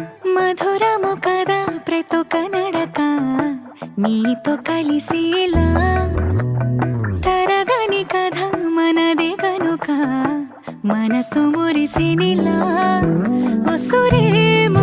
మధురము కదా ప్రతొక నడక నీతో కలిసేలా తరగని కథ మనది కనుక మనసు మురిసినిలా ఉసురేమో